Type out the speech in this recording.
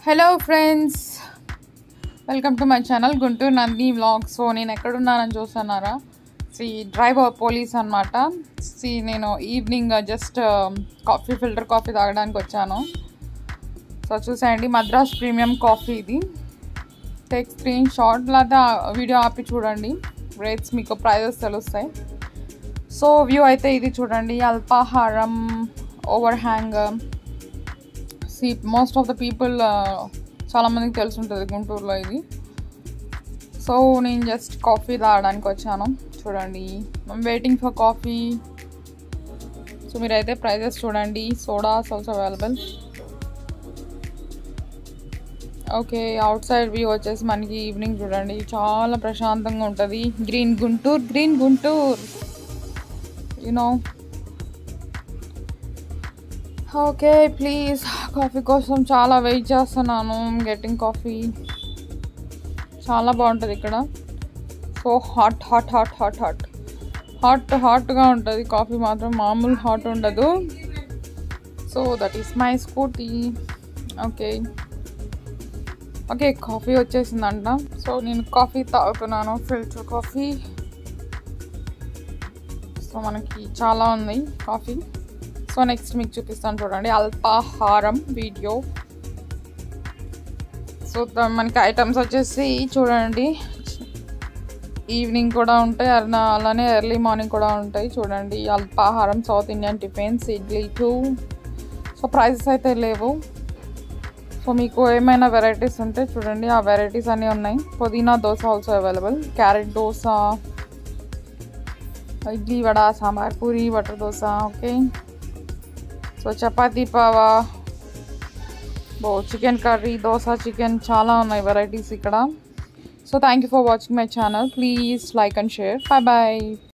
hello friends welcome to my channel Guntur Nandi vlog so నేను ఎక్కడున్నానని చూస్తున్నారా సి డ్రైవర్ పోలీస్ అనమాట సి నేను evening just coffee filter coffee తాగడానికి వచ్చాను సో చూసేయండి మద్రాస్ ప్రీమియం కాఫీ ఇది టేక్ స్క్రీన్ షాట్ లేదా వీడియో ఆపి చూడండి రేట్స్ మీకు ప్రైజెస్ తెలుస్తాయి సో వ్యూ అయితే ఇది చూడండి అల్పాహారం over hang see most of the people చాలామందికి తెలిసి ఉంటుంది గుంటూరులో ఇది సో నేను జస్ట్ కాఫీ తాగడానికి వచ్చాను చూడండి వెయిటింగ్ ఫర్ కాఫీ సో మీరైతే ప్రైజెస్ చూడండి sodas also available okay outside view వచ్చేసి మనకి ఈవినింగ్ చూడండి చాలా ప్రశాంతంగా ఉంటుంది green Guntur green Guntur you know okay please coffee కోసం చాలా వెయిట్ చేస్తున్నాను గెట్టింగ్ కాఫీ చాలా బాగుంటుంది ఇక్కడ so hot hot hot hot hot hot హాట్గా ఉంటుంది కాఫీ మాత్రం మామూలు హాట్ ఉండదు so that is my scooty okay okay coffee వచ్చేసిందంట సో నేను కాఫీ తాగుతున్నాను ఫిల్టర్ కాఫీ సో మనకి చాలా ఉంది కాఫీ సో నెక్స్ట్ మీకు చూపిస్తాను చూడండి అల్పాహారం వీడియో సో మనకి ఐటమ్స్ వచ్చేసి చూడండి ఈవినింగ్ కూడా ఉంటాయి అలా అలానే ఎర్లీ మార్నింగ్ కూడా ఉంటాయి చూడండి అల్పాహారం south Indian tiffins idli too so prices అయితే లేవు సో మీకు ఏమైనా వెరైటీస్ ఉంటే చూడండి ఆ వెరైటీస్ అన్నీ ఉన్నాయి పుదీనా dosa also available carrot dosa idli vada sambar puri butter dosa okay so chapati పావా బో చికెన్ కర్రీ దోశ చికెన్ చాలా ఉన్నాయి వెరైటీస్ ఇక్కడ so thank you for watching my channel please like and share bye bye